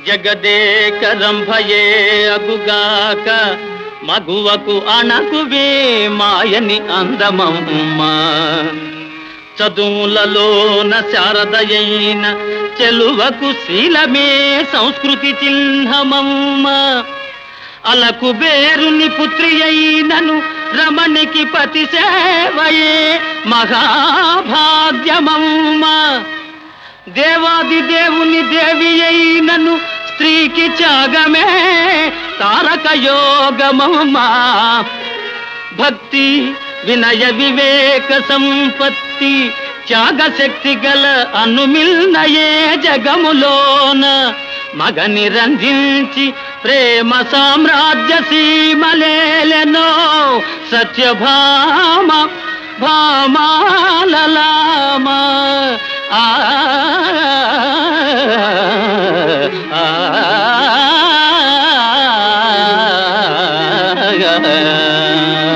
జగదేకరంభయే అగుగాక మగువకు అణకువే మాయని అందమమ్మ చదువులలోన శారదయైన చెలువకు శీలమే సంస్కృతి చిహ్నమమ్మ అలకు బేరుని పుత్రి అయినను రమణికి పతి సేవయే మహాభాగ్యమమ్మ దేవాది దేవుని దేవి అయినను స్త్రీకి త్యాగమే తారక యోగమమ్మా భక్తి వినయ వివేక సంపత్తి త్యాగ శక్తి గల అనుమిల్నయే జగములోన మగని రంజించి ప్రేమ సామ్రాజ్య సీమలేలెనో సత్యభామ భామాలలామ ఆ ఆ, ఆ